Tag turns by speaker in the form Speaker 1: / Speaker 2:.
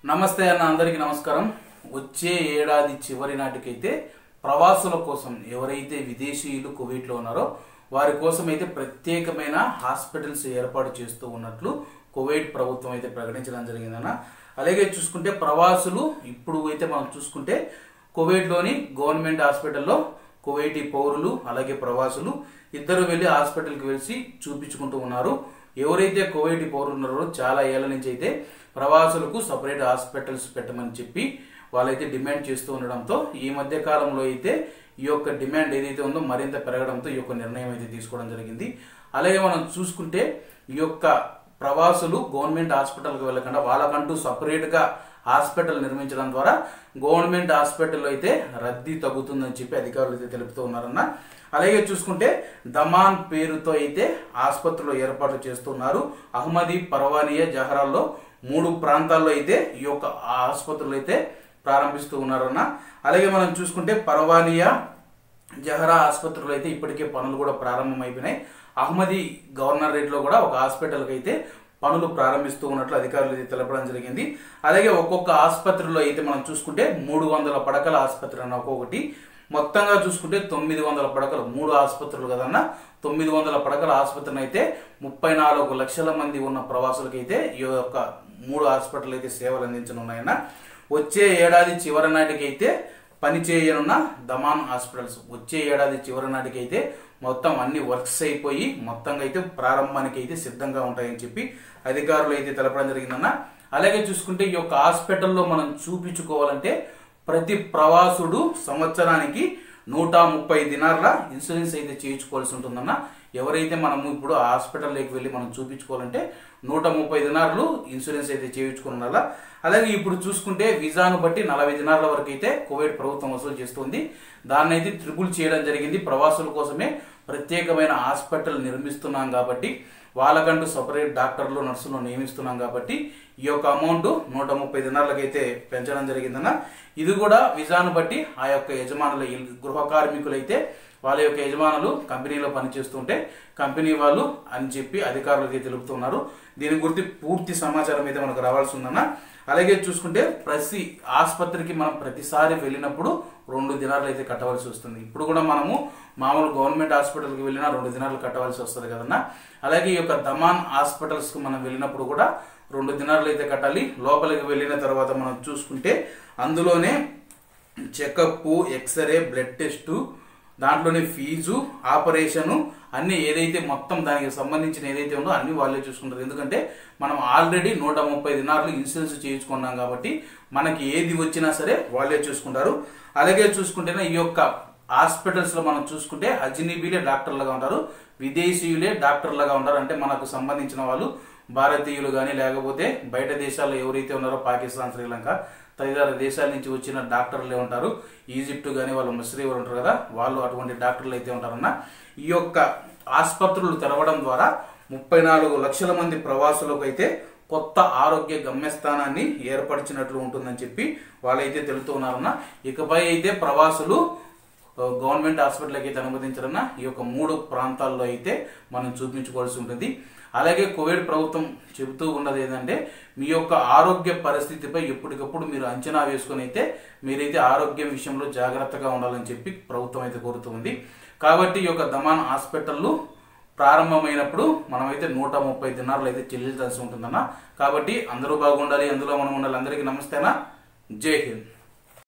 Speaker 1: నమస్తే అన్న అందరికీ నమస్కారం వచ్చే ఏడాది చివరి నాటికైతే ప్రవాసుల కోసం ఎవరైతే విదేశీయులు కువైట్లో ఉన్నారో వారి కోసం అయితే ప్రత్యేకమైన హాస్పిటల్స్ ఏర్పాటు చేస్తూ ఉన్నట్లు కువైట్ ప్రభుత్వం అయితే ప్రకటించడం జరిగిందన్న అలాగే చూసుకుంటే ప్రవాసులు ఇప్పుడు అయితే మనం చూసుకుంటే కువైట్లోని గవర్నమెంట్ హాస్పిటల్లో కువైటీ పౌరులు అలాగే ప్రవాసులు ఇద్దరు వెళ్ళి హాస్పిటల్కి వెళ్ళి చూపించుకుంటూ ఉన్నారు ఎవరైతే కువైటీ పౌరులు ఉన్నారో చాలా ఏళ్ల నుంచి అయితే ప్రవాసులకు సపరేట్ హాస్పిటల్స్ పెట్టమని చెప్పి వాళ్ళైతే డిమాండ్ చేస్తూ ఉండడంతో ఈ మధ్య కాలంలో అయితే ఈ యొక్క డిమాండ్ ఏదైతే ఉందో మరింత పెరగడంతో ఈ యొక్క నిర్ణయం అయితే తీసుకోవడం జరిగింది అలాగే మనం చూసుకుంటే ఈ యొక్క ప్రవాసులు గవర్నమెంట్ హాస్పిటల్కి వెళ్ళకుండా వాళ్ళకంటూ సపరేట్గా హాస్పిటల్ నిర్మించడం ద్వారా గవర్నమెంట్ హాస్పిటల్లో అయితే రద్దీ తగ్గుతుందని చెప్పి అధికారులు అయితే తెలుపుతూ ఉన్నారన్న అలాగే చూసుకుంటే దమాన్ పేరుతో అయితే ఆసుపత్రులు ఏర్పాట్లు చేస్తున్నారు అహ్మదీ పర్వానియా జహరాల్లో మూడు ప్రాంతాల్లో అయితే ఈ యొక్క ఆసుపత్రులు అయితే ప్రారంభిస్తూ ఉన్నారన్న అలాగే మనం చూసుకుంటే పర్వానియా జహరా ఆసుపత్రులు అయితే ఇప్పటికే పనులు కూడా ప్రారంభమైపోయినాయి అహ్మదీ గవర్నరేట్లో కూడా ఒక హాస్పిటల్కి అయితే పనులు ప్రారంభిస్తూ ఉన్నట్లు అధికారులు అయితే తెలపడం జరిగింది అలాగే ఒక్కొక్క ఆసుపత్రిలో అయితే మనం చూసుకుంటే మూడు వందల పడకల ఆసుపత్రి అన్న ఒక్కొక్కటి మొత్తంగా చూసుకుంటే తొమ్మిది వందల పడకలు మూడు ఆసుపత్రులు కదన్న తొమ్మిది వందల పడకల ఆసుపత్రిని అయితే ముప్పై నాలుగు లక్షల మంది ఉన్న ప్రవాసులకైతే ఈ యొక్క మూడు హాస్పిటల్ అయితే సేవలు అందించనున్నాయన్న వచ్చే ఏడాది చివరి నాటికైతే పనిచేయనున్న దమాన్ హాస్పిటల్స్ వచ్చే ఏడాది చివరి నాటికైతే మొత్తం అన్ని వర్క్స్ అయిపోయి మొత్తంగా అయితే ప్రారంభానికి అయితే సిద్ధంగా ఉంటాయని చెప్పి అధికారులు అయితే తెలపడం జరిగిందన్న అలాగే చూసుకుంటే ఈ యొక్క హాస్పిటల్లో మనం చూపించుకోవాలంటే ప్రతి ప్రవాసుడు సంవత్సరానికి నూట ముప్పై దినార్ల ఇన్సూరెన్స్ అయితే చేయించుకోవాల్సి ఉంటుందన్న ఎవరైతే మనము ఇప్పుడు ఆ హాస్పిటల్లోకి వెళ్ళి మనం చూపించుకోవాలంటే నూట ముప్పై దినార్లు ఇన్సూరెన్స్ అయితే చేయించుకున్నారా అలాగే ఇప్పుడు చూసుకుంటే వీసాను బట్టి నలభై దినార్ల వరకు అయితే కువైట్ ప్రభుత్వం వసూలు చేస్తుంది దాన్ని అయితే త్రిపుల్ చేయడం జరిగింది ప్రవాసుల కోసమే ప్రత్యేకమైన హాస్పిటల్ నిర్మిస్తున్నాం కాబట్టి వాళ్ళకంటూ సపరేట్ డాక్టర్లు నర్సులు నియమిస్తున్నాం కాబట్టి ఈ యొక్క అమౌంట్ నూట ముప్పై దినాలకైతే పెంచడం జరిగిందన్న ఇది కూడా విజాను బట్టి ఆ యొక్క యజమానుల ఇల్- గృహ కార్మికులైతే వాళ్ళ యొక్క యజమానులు కంపెనీలో పనిచేస్తుంటే కంపెనీ వాళ్ళు అని చెప్పి అధికారులు అయితే తెలుపుతున్నారు దీని గురించి పూర్తి సమాచారం అయితే మనకు రావాల్సి ఉందన్న అలాగే చూసుకుంటే ప్రతి ఆసుపత్రికి మనం ప్రతిసారి వెళ్ళినప్పుడు రెండు దినాలు అయితే కట్టవలసి వస్తుంది ఇప్పుడు కూడా మనము మామూలు గవర్నమెంట్ హాస్పిటల్కి వెళ్ళినా రెండు దినాలు కట్టవలసి వస్తుంది కదన్నా అలాగే ఈ యొక్క దమాన్ హాస్పిటల్స్కి మనం వెళ్ళినప్పుడు కూడా రెండు దినాలు అయితే కట్టాలి లోపలికి వెళ్ళిన తర్వాత మనం చూసుకుంటే అందులోనే చెకప్ ఎక్స్రే బ్లడ్ టెస్ట్ దాంట్లోనే ఫీజు ఆపరేషను అన్ని ఏదైతే మొత్తం దానికి సంబంధించిన ఏదైతే ఉందో అన్ని వాళ్ళే చూసుకుంటారు ఎందుకంటే మనం ఆల్రెడీ నూట ముప్పై దినాలు ఇన్సూరెన్స్ చేయించుకున్నాం కాబట్టి మనకి ఏది వచ్చినా సరే వాళ్ళే చూసుకుంటారు అలాగే చూసుకుంటేనే ఈ యొక్క హాస్పిటల్స్ లో మనం చూసుకుంటే అజనీబీలే డాక్టర్లుగా ఉంటారు విదేశీయులే డాక్టర్లుగా ఉంటారు అంటే మనకు సంబంధించిన వాళ్ళు భారతీయులు కానీ లేకపోతే బయట దేశాల్లో ఎవరైతే ఉన్నారో పాకిస్తాన్ శ్రీలంక తదితర దేశాల నుంచి వచ్చిన డాక్టర్లే ఉంటారు ఈజిప్ట్ కానీ వాళ్ళు మిస్రీ వాళ్ళు ఉంటారు కదా వాళ్ళు అటువంటి డాక్టర్లు అయితే ఉంటారన్న ఈ యొక్క ఆసుపత్రులు తెరవడం ద్వారా ముప్పై నాలుగు లక్షల మంది ప్రవాసులకు అయితే కొత్త ఆరోగ్య గమ్యస్థానాన్ని ఏర్పరిచినట్లు ఉంటుందని చెప్పి వాళ్ళైతే తెలుపుతూ ఉన్నారన్న ఇకపై అయితే ప్రవాసులు గవర్నమెంట్ హాస్పిటల్కి అయితే అనుమతించారన్న ఈ యొక్క మూడు ప్రాంతాల్లో అయితే మనం చూపించుకోవాల్సి ఉంటుంది అలాగే కోవిడ్ ప్రభుత్వం చెబుతూ ఉన్నది ఏంటంటే మీ యొక్క ఆరోగ్య పరిస్థితిపై ఎప్పటికప్పుడు మీరు అంచనా వేసుకొని అయితే మీరైతే ఆరోగ్యం విషయంలో జాగ్రత్తగా ఉండాలని చెప్పి ప్రభుత్వం అయితే కోరుతుంది కాబట్టి ఈ యొక్క దమాన్ హాస్పిటల్లు ప్రారంభమైనప్పుడు మనమైతే నూట ముప్పై దినారులు అయితే చెల్లించాల్సి ఉంటుందన్న కాబట్టి అందరూ బాగుండాలి అందులో మనం ఉండాలి అందరికీ నమస్తేనా జై హింద్